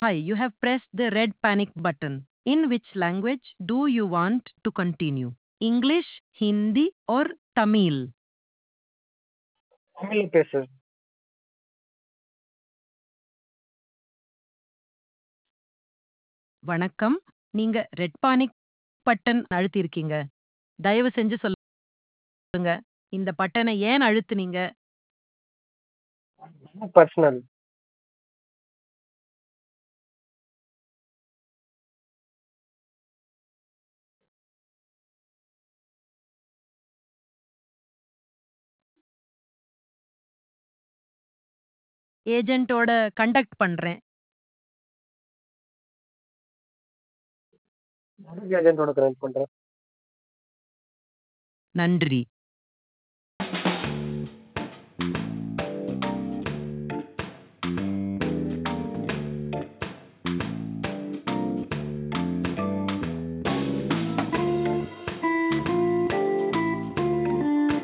Hi, you have pressed the red panic button. In which language do you want to continue? English, Hindi, or Tamil? தமிழ்ல பேசு வணக்கம் நீங்க red panic button அழுத்திருக்கீங்க தயவு செஞ்சு சொல்லுங்க இந்த பட்டனை ஏன் அழுத்துனீங்க பர்சனல் ஏஜென்ட்டோட கண்டக்ட் பண்றேன் ஏஜென்ட்டோட கனெக்ட் பண்றேன் நன்றி